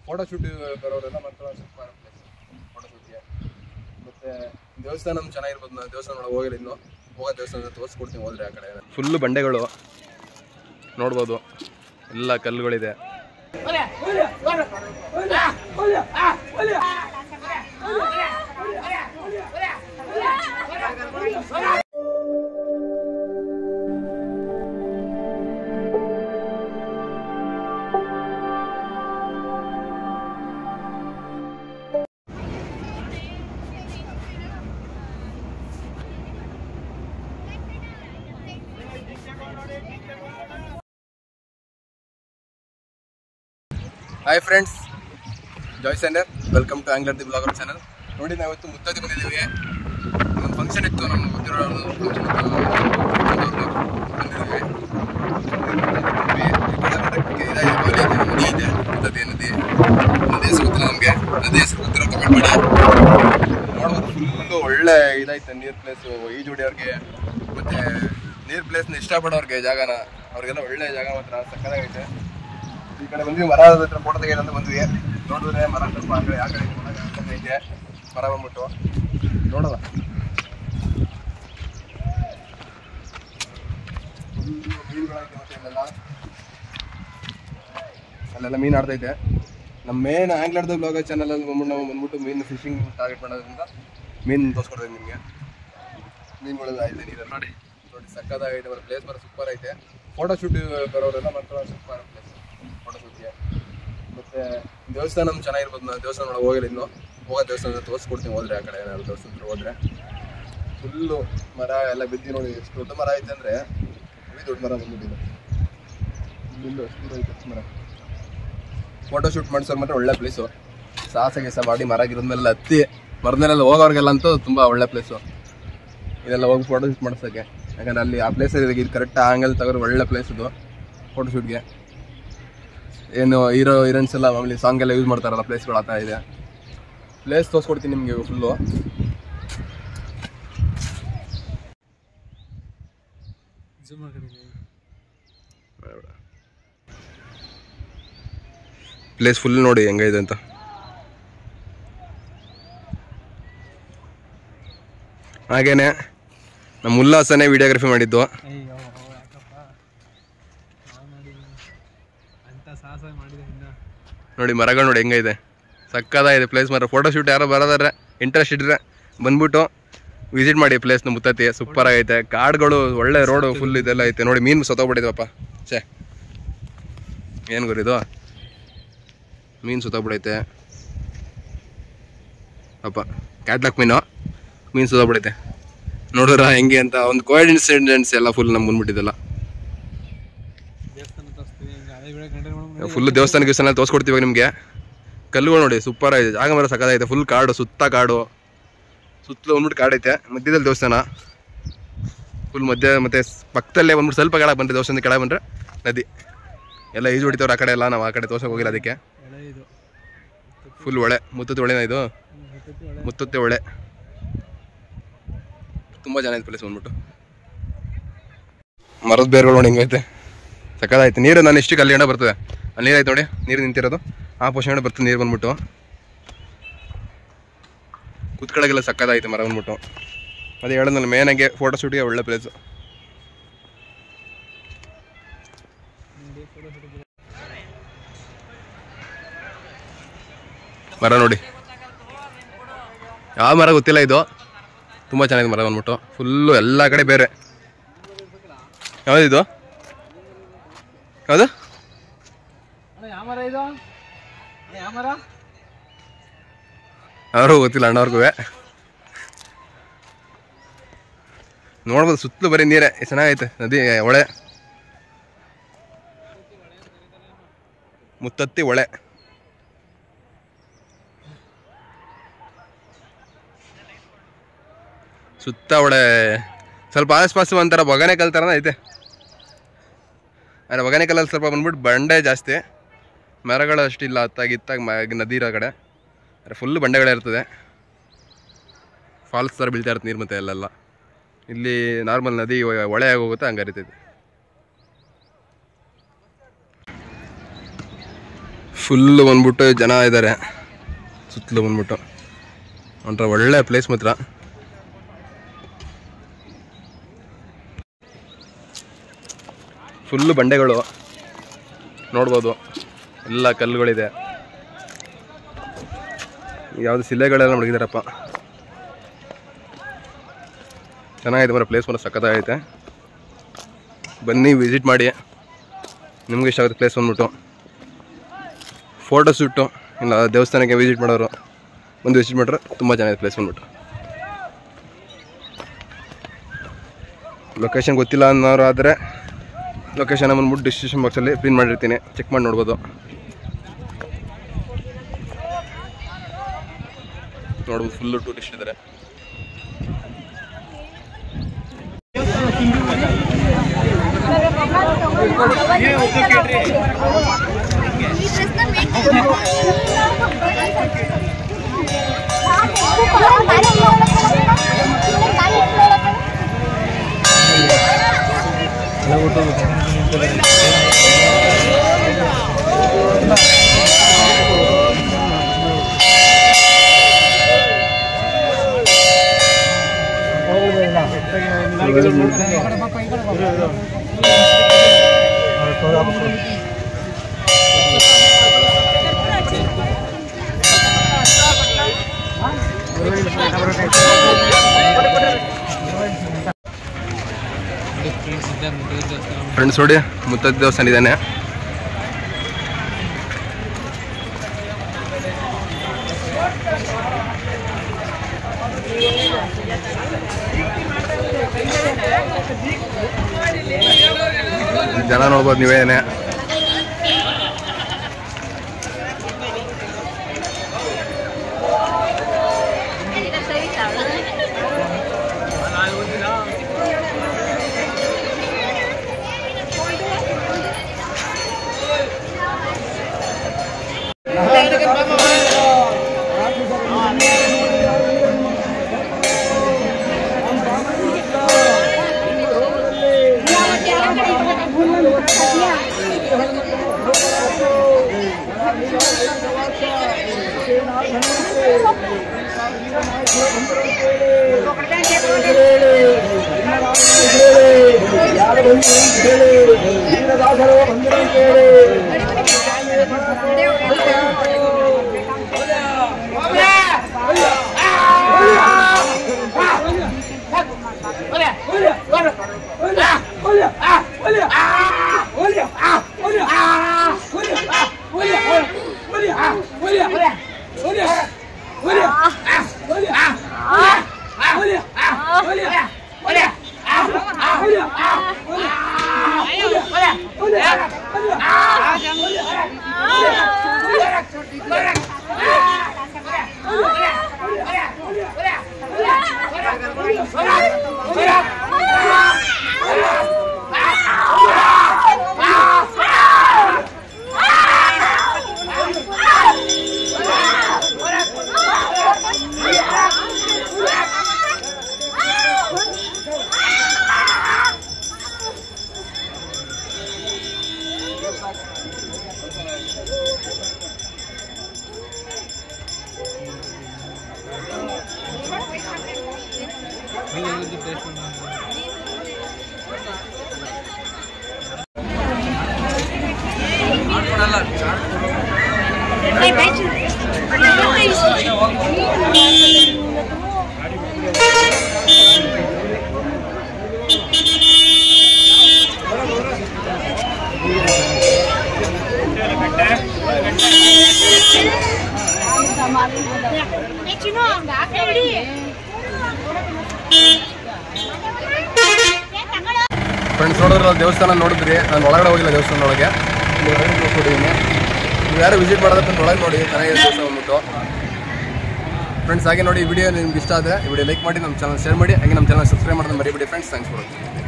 photo shoot ಬರೋರೆಲ್ಲ ಮಾತ್ರ super place photo ಶೂಟ್ಗೆ ಮತ್ತೆ ದೇವಸ್ಥಾನ ಚೆನ್ನಾಗಿರ್ಬೋದು ನಾನು ದೇವಸ್ಥಾನ ಒಳಗೆ ಹೋಗಿಲ್ಲ ಇನ್ನು ಹೋಗೋ ದೇವಸ್ಥಾನ ತೋರಿಸ್ಕೊಡ್ತೀನಿ ಹೋದ್ರೆ ಆ ಕಡೆ ಫುಲ್ಲು ಬಂಡೆಗಳು ನೋಡ್ಬೋದು ಎಲ್ಲ ಕಲ್ಲುಗಳಿದೆ hi friends Joy Sender welcome to angler the blogger channel ನೋಡಿ ನಾವು ಇವತ್ತು ಮುತ್ತದಿ ಬಂದಿದ್ದೀವಿ ಒಂದು ಫಂಕ್ಷನ್ ಇತ್ತು ನಮ್ಗೆ ಗೊತ್ತಿರೋ ಒಂದು ನದಿ ಇದೆ ಮುತ್ತದಿ ನದಿ ನದಿ ಹೆಸರು ಗೊತ್ತಿಲ್ಲ ನಮಗೆ ನದಿ ಹೆಸರು ಗೊತ್ತಿರೋ ಕಮೆಂಟ್ ಮಾಡಿ ನೋಡ್ಬೋದು ಫುಲ್ಲು ಒಳ್ಳೆ ಇದೈತೆ ನೀರ್ ಪ್ಲೇಸು ಈಜು ಹೊಡಿಯೋರ್ಗೆ ಮತ್ತೆ ನೀರ್ ಪ್ಲೇಸ್ನ ಇಷ್ಟಪಡೋರ್ಗೆ ಜಾಗನ ಅವ್ರಿಗೆಲ್ಲ ಒಳ್ಳೆ ಜಾಗ ಮಾತ್ರ ಸಕ್ಕದಾಗೈತೆ ಈ ಕಡೆ ಬಂದ್ವಿ ಮರ ಹತ್ರ ಫೋಟೋ ತೆಗೆಯಂತ ಬಂದ್ವಿ ನೋಡಿದ್ರೆ ಮರ ಸ್ವಲ್ಪ ಆ ಕಡೆ ಆ ಕಡೆ ಈ ಕಡೆ ಮರ ಐತೆ ಮರ ಬಂದ್ಬಿಟ್ಟು ನೋಡೋಣ ಮೀನುಗಳೈತೆ ಮತ್ತೆ ಇಲ್ಲೆಲ್ಲ ಅಲ್ಲೆಲ್ಲ ಮೀನು ಆಡ್ತೈತೆ ನಮ್ಮ ಮೇನ್ ಆಂಗ್ಲರ್ದ ಬ್ಲಾಗ್ ಚಾನಲ್ ಅಲ್ಲಿ ಬಂದ್ಬಿಟ್ಟು ನಾವು ಬಂದ್ಬಿಟ್ಟು ಮೀನು ಫಿಶಿಂಗ್ ಟಾರ್ಗೆಟ್ ಮಾಡೋದ್ರಿಂದ ಮೀನು ತೋರಿಸ್ಕೊಡ್ತೀನಿ ನಿಮಗೆ ಮೀನುಗಳೆಲ್ಲ ಐತೆ ನೀರಲ್ಲಿ ನೋಡಿ ನೋಡಿ ಸಕ್ಕದಾಗೈತೆ ಮತ್ತೆ ಪ್ಲೇಸ್ ಬರೋ ಸೂಪರ್ ಐತೆ ಫೋಟೋ ಶೂಟ್ ಬರೋರೆಲ್ಲ ಮಾತ್ರ ಸೂಪರ್ ಪ್ಲೇಸ್ ಫೋಟೋ ಶೂಟ್ಗೆ ಮತ್ತೆ ದೇವಸ್ಥಾನ ಚೆನ್ನಾಗಿರ್ಬೋದು ನಾನು ದೇವಸ್ಥಾನ ಒಳಗೆ ಹೋಗಿಲ್ಲ ಇನ್ನು ಹೋಗೋ ದೇವಸ್ಥಾನ ತೋರಿಸ್ಕೊಡ್ತೀನಿ ಹೋದ್ರೆ ಆ ಕಡೆ ಏನಾದ್ರು ದೇವಸ್ಥಾನ ಹತ್ರ ಹೋದ್ರೆ ಫುಲ್ಲು ಮರ ಎಲ್ಲ ಬಿದ್ದು ನೋಡಿ ಎಷ್ಟು ದೊಡ್ಡ ಮರ ಐತೆ ಅಂದರೆ ಹೆವಿ ದೊಡ್ಡ ಮರ ಬಂದ್ಬಿಟ್ಟಿದೆ ಇಲ್ಲಿಂದ ಎಷ್ಟು ದೂರ ಐತೆ ಮರ ಫೋಟೋ ಶೂಟ್ ಮಾಡಿಸೋರು ಮಾತ್ರ ಒಳ್ಳೆ ಪ್ಲೇಸು ಸಾಹಸ ಗೀಸ ಮಾಡಿ ಮರ ಗಿಡದ್ಮೇಲೆ ಹತ್ತಿ ಮರದ ಮೇಲೆಲ್ಲ ಹೋಗೋರ್ಗೆಲ್ಲ ಅಂತೂ ತುಂಬ ಒಳ್ಳೆ ಪ್ಲೇಸು ಇದೆಲ್ಲ ಹೋಗಿ ಫೋಟೋ ಶೂಟ್ ಮಾಡ್ಸೋಕ್ಕೆ ಯಾಕಂದ್ರೆ ಅಲ್ಲಿ ಆ ಪ್ಲೇಸ್ ಇದು ಕರೆಕ್ಟ್ ಆಂಗಲ್ ತಗೋರು ಒಳ್ಳೆ ಪ್ಲೇಸ್ ಇದು ಫೋಟೋ ಶೂಟ್ಗೆ ಏನು ಹೀರೋ ಹೀರೋಯಿನ್ಸ್ ಎಲ್ಲ ಮಾಮೂಲಿ ಸಾಂಗ್ ಎಲ್ಲ ಯೂಸ್ ಮಾಡ್ತಾರಲ್ಲ ಪ್ಲೇಸ್ಗಳು ಆ ಥರ ಇದೆ ಪ್ಲೇಸ್ ತೋರಿಸ್ಕೊಡ್ತೀನಿ ನಿಮಗೆ ಫುಲ್ಲು ಪ್ಲೇಸ್ ಫುಲ್ ನೋಡಿ ಹೆಂಗಿದೆ ಅಂತ ಹಾಗೇನೆ ನಮ್ಮ ಉಲ್ಲಾಸನೇ ವಿಡಿಯೋಗ್ರಫಿ ಮಾಡಿದ್ದು ಅಯ್ಯೋ ಯಾಕಪ್ಪ ನಾವು ನೋಡಿ ಅಂತ ಸಾಹಸ ಮಾಡಿದೆ ಇನ್ನ ನೋಡಿ ಮರಗಳು ನೋಡಿ ಹೆಂಗಿದೆ ಸಕ್ಕದಾಗಿದೆ ಪ್ಲೇಸ್ ಮರ ಫೋಟೋ ಶೂಟ್ ಯಾರೋ ಬರೋದಾದ್ರೆ ಇಂಟ್ರೆಸ್ಟ್ ಇದ್ರೆ ಬಂದ್ಬಿಟ್ಟು ವಿಸಿಟ್ ಮಾಡಿ ಪ್ಲೇಸ್ನ ಮುತ್ತತಿ ಸೂಪರ್ ಆಗೈತೆ ಕಾಡುಗಳು ಒಳ್ಳೆ ರೋಡು ಫುಲ್ ಇದೆಲ್ಲ ಐತೆ ನೋಡಿ ಮೀನು ಸತ್ತೋಗ್ಬಿಟ್ಟಿದವಪ್ಪ ಛೇ ಏನು ಗುರಿದು ಮೀನು ಸುತ್ತೋಗ್ಬಿಡೈತೆ ಅಪ್ಪ ಕ್ಯಾಟ್ಲಾಕ್ ಮೀನು ಮೀನು ಸುತ್ತೋಗ್ಬಿಡೈತೆ ನೋಡಿದ್ರ ಹೆಂಗೆ ಅಂತ ಒಂದು ಕೋಇನ್ಸಿಡೆನ್ಸ್ ಎಲ್ಲ ಫುಲ್ ನಮ್ಗೆ ಬಂದ್ಬಿಟ್ಟಿದ್ದಲ್ಲ ದೇವಸ್ಥಾನ ತೋರಿಸ್ತೀವಿ ಹಿಂಗೆ ಅದೇ ವಿಡಿಯೋ ಕಂಟಿನ್ಯೂ ಮಾಡ್ಕೊಂಡು ಫುಲ್ ದೇವಸ್ಥಾನ ಗಿವಸ್ಥಾನ ತೋರಿಸ್ಕೊಡ್ತೀವಿ ನಿಮಗೆ ಕಲ್ಲುಗಳು ನೋಡಿ ಸೂಪರ್ ಆಗಿದೆ ಜಾಗ ಮರ ಸಕ್ಕದಾಗೈತೆ ಫುಲ್ ಕಾಡು ಸುತ್ತ ಕಾಡು ಸುತ್ತಲೂ ಬಂದ್ಬಿಟ್ಟು ಕಾಡೈತೆ ಮಧ್ಯದಲ್ಲಿ ದೇವಸ್ಥಾನ ಫುಲ್ ಮಧ್ಯ ಮತ್ತೆ ಪಕ್ಕದಲ್ಲೇ ಬಂದ್ಬಿಟ್ಟು ಸ್ವಲ್ಪ ಕೆಳಗೆ ಬಂದ್ರೆ ದೇವಸ್ಥಾನದ ಕೆಳಗೆ ಬಂದರೆ ನದಿ ಎಲ್ಲ ಈಜು ಹೊಡಿತವ್ರು ಆ ಕಡೆ ಎಲ್ಲ ನಾವು ಆ ಕಡೆ ತೋರ್ಸೋಕೆ ಹೋಗಿಲ್ಲ ಅದಕ್ಕೆ ಎಳೆ ಇದು ಫುಲ್ ಒಳೆ ಮುತ್ತತ್ತಿ ಒಳೆನ ಇದು ಮುತ್ತತ್ತಿ ಒಳ್ಳೆ ಮುತ್ತತ್ತೆ ಒಳೆ ತುಂಬ ಚೆನ್ನಾಗಿದೆ ಪ್ಲೇಸ್ ಬಂದ್ಬಿಟ್ಟು ಮರದ ಬೇರುಗಳು ನೋಡಿ ಹಿಂಗೈತೆ ಸಕ್ಕದಾಯ್ತು ನೀರು ನಾನು ಇಷ್ಟು ಅಲ್ಲಿ ಬರ್ತದೆ ಅಲ್ಲಿ ನೀರು ಐತೆ ನೋಡಿ ನೀರು ನಿಂತಿರೋದು ಆ ಪೋಷಣೆ ಬರ್ತದೆ ನೀರು ಬಂದ್ಬಿಟ್ಟು ಕುತ್ಕಳಗೆಲ್ಲ ಸಕ್ಕದಾಯ್ತು ಮರ ಬಂದ್ಬಿಟ್ಟು ಅದೇ ಹೇಳೋದಲ್ಲ ಮೇನಾಗೆ ಫೋಟೋ ಶೂಟಿಗೆ ಒಳ್ಳೆ ಪ್ಲೇಸು ನೋಡಿ ಫೋಟೋ ಶೂಟ್ ಮರ ನೋಡಿ ಯಾವ ಮರ ಗೊತ್ತಿಲ್ಲ ಇದು ತುಂಬ ಚೆನ್ನಾಗಿದೆ ಮರ ಬಂದ್ಬಿಟ್ಟು ಫುಲ್ಲು ಎಲ್ಲ ಕಡೆ ಬೇರೆ ಯಾವುದಿದು ಯಾವುದು ಅಣ್ಣ ಯಾವ ಮರ ಇದು ಅಣ್ಣ ಯಾವ ಮರ ಅವ್ರಿಗೂ ಗೊತ್ತಿಲ್ಲ ಅಣ್ಣವ್ರಿಗೂ ನೋಡ್ಬೋದು ಸುತ್ತಲೂ ಬರೀ ನೀರೇ ಎಷ್ಟ್ ಚೆನ್ನಾಗೈತೆ ನದಿ ಹೊಳೆ ಮುತ್ತತ್ತಿ ಹೊಳೆ ಸುತ್ತ ಹೊಳೆ ಸ್ವಲ್ಪ ಆಸ್ಪಾಸು ಒಂಥರ ಬೊಗನೆ ಕಲ್ ಥರನೇ ಐತೆ ಆದರೆ ಬೊಗನೆ ಕಲ್ಲಲ್ಲಿ ಸ್ವಲ್ಪ ಬಂದ್ಬಿಟ್ಟು ಬಂಡೆ ಜಾಸ್ತಿ ಮರಗಳು ಅಷ್ಟಿಲ್ಲ ಅತ್ತಾಗ ಇತ್ತಾಗ ಮ ನದಿ ಇರೋ ಕಡೆ ಆದರೆ ಫುಲ್ ಬಂಡೆಗಳೇ ಇರ್ತದೆ ಫಾಲ್ಸ್ ಥರ ಬೀಳ್ತಾ ಇರುತ್ತೆ ನೀರು ಮತ್ತೆ ಅಲ್ಲೆಲ್ಲ ಇಲ್ಲಿ ನಾರ್ಮಲ್ ನದಿ ಒ- ಹೊಳೆ ಆಗಿ ಹೋಗುತ್ತೆ ಹಂಗೆ ಹರಿತೈತೆ ಫುಲ್ಲು ಬಂದ್ಬಿಟ್ಟು ಜನ ಇದ್ದಾರೆ ಸುತ್ತಲೂ ಬಂದ್ಬಿಟ್ಟು ಒಂಥರ ಒಳ್ಳೆ ಪ್ಲೇಸ್ ಮಾತ್ರ ಫುಲ್ಲು ಬಂಡೆಗಳು ನೋಡ್ಬೋದು ಎಲ್ಲ ಕಲ್ಲುಗಳಿದೆ ಯಾವುದು ಶಿಲೆಗಳೆಲ್ಲ ಮಡಗಿದಾರಪ್ಪ ಚೆನ್ನಾಗಿದೆ ಮರ ಪ್ಲೇಸ್ ಮಾತ್ರ ಸಖತ್ತಾಗೈತೆ ಬನ್ನಿ ವಿಸಿಟ್ ಮಾಡಿ ನಿಮ್ಗೆ ಇಷ್ಟ ಆಗುತ್ತೆ ಪ್ಲೇಸ್ ಬಂದ್ಬಿಟ್ಟು ಫೋಟೋ ಶೂಟು ಇಲ್ಲ ದೇವಸ್ಥಾನಕ್ಕೆ ವಿಸಿಟ್ ಮಾಡೋರು ಒಂದು ವಿಸಿಟ್ ಮಾಡ್ರೆ ತುಂಬ ಚೆನ್ನಾಗಿದೆ ಪ್ಲೇಸ್ ಬಂದ್ಬಿಟ್ಟು ಲೊಕೇಶನ್ ಗೊತ್ತಿಲ್ಲ ಅನ್ನೋರು ಆದರೆ ಲೊಕೇಶನ್ ಬಂದ್ಬಿಟ್ಟು ಡಿಸ್ಕ್ರಿಪ್ಷನ್ ಬಾಕ್ಸಲ್ಲಿ ಪಿನ್ ಮಾಡಿರ್ತೀನಿ ಚೆಕ್ ಮಾಡಿ ನೋಡ್ಬೋದು ನೋಡ್ಬೋದು ಫುಲ್ಲು ಟೂರಿಸ್ಟ್ ಇದ್ದಾರೆ ಫ್ರೆಂಡ್ಸ್ ನೋಡಿ ಮುತ್ತದ ದೇವಸ್ಥಾನ ಇದ್ದಾನೆ ಜನ ನೋಡ್ಬೋದು ನೀವೇನೆ ಫ್ರೆಂಡ್ಸ್ ನೋಡಿದ್ರೆ ದೇವಸ್ಥಾನ ನೋಡಿದ್ರಿ ನಾನು ಒಳಗಡೆ ಹೋಗಿಲ್ಲ ದೇವಸ್ಥಾನ ಒಳಗೆ ಹೊರಗಡೆ ತೋರಿಸ್ಕೊಟ್ಟಿದ್ದೀನಿ ನೀವು ಯಾರು ವಿಸಿಟ್ ಮಾಡೋದಕ್ಕೆ ಒಳಗೆ ನೋಡಿ ಚೆನ್ನಾಗಿದೆ ದೇವಸ್ಥಾನ ಬಂದ್ಬಿಟ್ಟು ಫ್ರೆಂಡ್ಸ್ ಹಾಗೆ ನೋಡಿ ಈ ವಿಡಿಯೋ ನಿಮ್ಗೆ ಇಷ್ಟ ಆದರೆ ಈ ವಿಡಿಯೋ ಲೈಕ್ ಮಾಡಿ ನಮ್ಮ ಚಾನಲ್ ಶೇರ್ ಮಾಡಿ ಹಾಗೆ ನಮ್ಮ ಚಾನಲ್ ಸಬ್ಸ್ಕ್ರೈಬ್ ಮಾಡೋದನ್ನ ಮರಿಬೇಡಿ ಫ್ರೆಂಡ್ಸ್ ಥ್ಯಾಂಕ್ಸ್ ಫಾರ್ ವಾಚಿಂಗ್